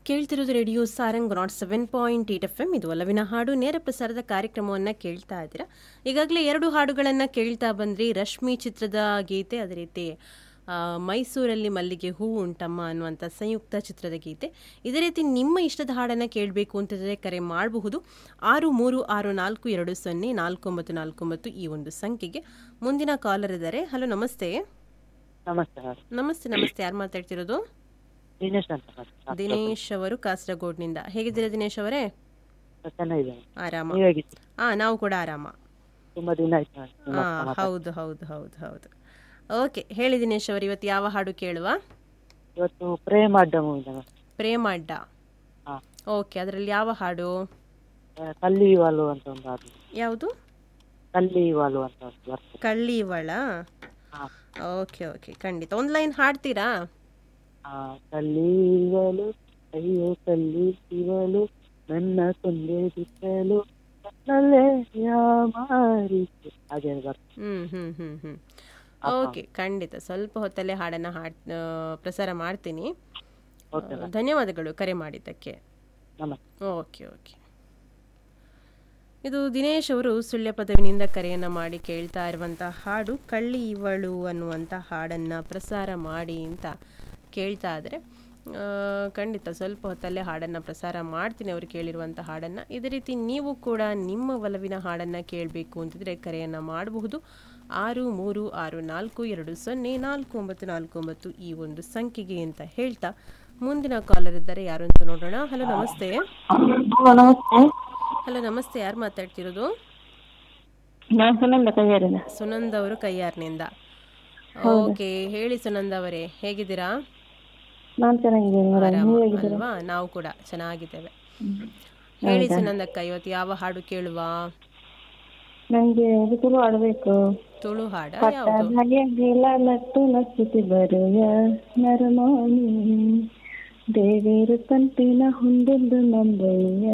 ಕೇಳ್ತಿರೋದು radio Sarang nought seven point eight F M ಇದು ಒಲವಿನ ಹಾಡು ನೇರ ಪ್ರಸಾರದ ಕಾರ್ಯಕ್ರಮವನ್ನು ಕೇಳ್ತಾ ಇದ್ದೀರಾ ಈಗಾಗಲೇ ಎರಡು ಹಾಡುಗಳನ್ನು ಕೇಳ್ತಾ ಬಂದ್ರಿ ರಶ್ಮಿ ಚಿತ್ರದ ಗೀತೆ ಅದೇ ರೀತಿ ಆ, ಮೈಸೂರಲ್ಲಿ ಮಲ್ಲಿಗೆ ಹೂ ಉಂಟಮ್ಮ ಅನ್ನುವಂಥ ಸಂಯುಕ್ತ ಚಿತ್ರದ ಗೀತೆ ಇದೇ ರೀತಿ ನಿಮ್ಮ ಇಷ್ಟದ ಹಾಡನ್ನು ಕೇಳಬೇಕು ಅಂತಂದರೆ ಕರೆ ಮಾಡಬಹುದು ಆರು ಮೂರು ಆರು ನಾಲ್ಕು ಎರಡು ಸೊನ್ನೆ ನಾಲ್ಕು ಒಂಬತ್ತು ನಾಲ್ಕು ಒಂಬತ್ತು ಈ ಒಂದು ಸಂಖ್ಯೆಗೆ ಮುಂದಿನ ಕಾಲರ್ ಇದ್ದಾರೆ ಹಲೋ ನಮಸ್ತೆ ನಮಸ್ತೆ ಮೇಡಮ್ ನಮಸ್ತೆ ನಮಸ್ತೆ ಯಾರು ಮಾತಾಡ್ತಿರೋದು ದಿನೇಶ್ ಅಂತ ಮೇಡಮ್ ದಿನೇಶ್ ಅವರು ಕಾಸರಗೋಡ್ನಿಂದ ಹೇಗಿದ್ದೀರಾ ದಿನೇಶ್ ಅವರೇ ಚೆನ್ನಾಗಿದ್ದೇನೆ ಆರಾಮ ನೀವು ಹೇಗಿದ್ದೀರಿ ಹಾ ನಾವು ಕೂಡ ಆರಾಮ ತುಂಬಾ ದಿನ ಆಯ್ತು ಮೇಡಮ್ ನಿಮ್ಮ ಹಾ ಹತ್ರ ಮಾತಾಡಿ. ಹೌದು ಹೌದು ಹೌದು ಹೌದು ಓಕೆ ಹೇಳಿ ದಿನೇಶ್ ಅವರು ಇವತ್ತು ಯಾವ ಹಾಡು ಕೇಳುವ ಇವತ್ತು ಪ್ರೇಮ ಅಡ್ಡ ಮೂವಿ ಮೇಡಮ್ ಪ್ರೇಮ ಅಡ್ಡ ಹಾ ಓಕೆ ಅದರಲ್ಲಿ ಯಾವ ಹಾಡು ಆ, ಕಲ್ಲಿ ವಾಲು ಅಂತ ಒಂದು ಅದು ಯಾವುದು ಕಲ್ಲಿ ವಾಲು ಅಂತ ಒಂದು ಬರ್ತದೆ ಕಳ್ಳಿ ಇವಳ ಹಾ ಓಕೆ ಓಕೆ ಖಂಡಿತ ಒಂದು ಲೈನ್ ಹಾಡ್ತೀರಾ ಆ, ಕಲ್ಲಿ ಇವಲು ಅಯ್ಯೋ ಕಲ್ಲಿ ಇವಲು ನನ್ನ ಕೊಂದೆ ಬಿಟ್ಟಲು ನನ್ನಲ್ಲೇ ಯಾಮಾರಿತು ಹಾಗೆ ಬರ್ತದೆ ಹ್ಮ್ ಹ್ಮ್ ಹ್ಮ್ ಹ್ಮ್ ಓಕೆ ಖಂಡಿತ ಸ್ವಲ್ಪ ಹೊತ್ತಲ್ಲೇ ಹಾಡನ್ನು ಹಾಡ್ ಆ, ಪ್ರಸಾರ ಮಾಡ್ತೀನಿ ಓಕೆ ಆ, ಧನ್ಯವಾದಗಳು ಕರೆ ಮಾಡಿದ್ದಕ್ಕೆ ನಮಸ್ತೆ ಓಕೆ ಓಕೆ ಇದು ದಿನೇಶ್ ಅವರು ಸುಳ್ಯ ಪದವಿನಿಂದ ಕರೆಯನ್ನು ಮಾಡಿ ಕೇಳ್ತಾ ಇರುವಂಥ ಹಾಡು ಕಳ್ಳಿ ಇವಳು ಅನ್ನುವಂಥ ಹಾಡನ್ನು ಪ್ರಸಾರ ಮಾಡಿ ಅಂತ ಕೇಳ್ತಾ ಇದ್ದಾರೆ ಆ, ಖಂಡಿತ ಸ್ವಲ್ಪ ಹೊತ್ತಲ್ಲೇ ಹಾಡನ್ನು ಪ್ರಸಾರ ಮಾಡ್ತೀನಿ ಅವರು ಕೇಳಿರುವಂಥ ಹಾಡನ್ನು ಇದೇ ರೀತಿ ನೀವು ಕೂಡ ನಿಮ್ಮ ಒಲವಿನ ಹಾಡನ್ನು ಕೇಳಬೇಕು ಅಂತಿದ್ರೆ ಕರೆಯನ್ನು ಮಾಡಬಹುದು ಆರು ಮೂರು ಆರು ನಾಲ್ಕು ಎರಡು ಸೊನ್ನೆ ನಾಲ್ಕು ಒಂಬತ್ತು ನಾಲ್ಕು ಒಂಬತ್ತು ಈ ಒಂದು ಸಂಖ್ಯೆಗೆ ಅಂತ ಹೇಳ್ತಾ ಮುಂದಿನ ಕಾಲರ್ ಇದ್ದಾರೆ ಯಾರು ಅಂತ ನೋಡೋಣ ಹಲೋ ನಮಸ್ತೆ ನಮಸ್ತೆ ಹಲೋ ನಮಸ್ತೆ ಯಾರು ಮಾತಾಡ್ತಿರೋದು ನಾನು ಸುನಂದ ಕೈಯಾರಿನ ಸುನಂದ್ ಅವರು ಕೈಯಾರ್ನಿಂದ ಓಕೆ ಹೇಳಿ ಸುನಂದ್ ಅವರೇ ಹೇಗಿದ್ದೀರಾ ನಾನು ಚೆನ್ನಾಗಿದ್ದೀನಿ ಮೇಡಮ್ ಆರಾಮ ನೀವು ಹೇಗಿದ್ದೀರಾ ಅಲ್ವಾ ನಾವು ಕೂಡ ಚೆನ್ನಾಗಿದ್ದೇವೆ ಹೇಳಿ ಸುನಂದಕ್ಕ ಇವತ್ತು ಯಾವ ಹಾಡು ಕೇಳುವ ನಂಗೆ ಇದು ತುಳು ಆಡಬೇಕು ತುಳು ಹಾಡ ಯಾವುದು ಹಾಗೆಲ್ಲ ನಟ್ಟು ನಚ್ಚುತ್ತಿ ಬರೆಯ ನರಮಾನಿ ದೇವೇರು ತಂತಿನ ಹೊಂದೊಂದು ನಂಬಯ್ಯ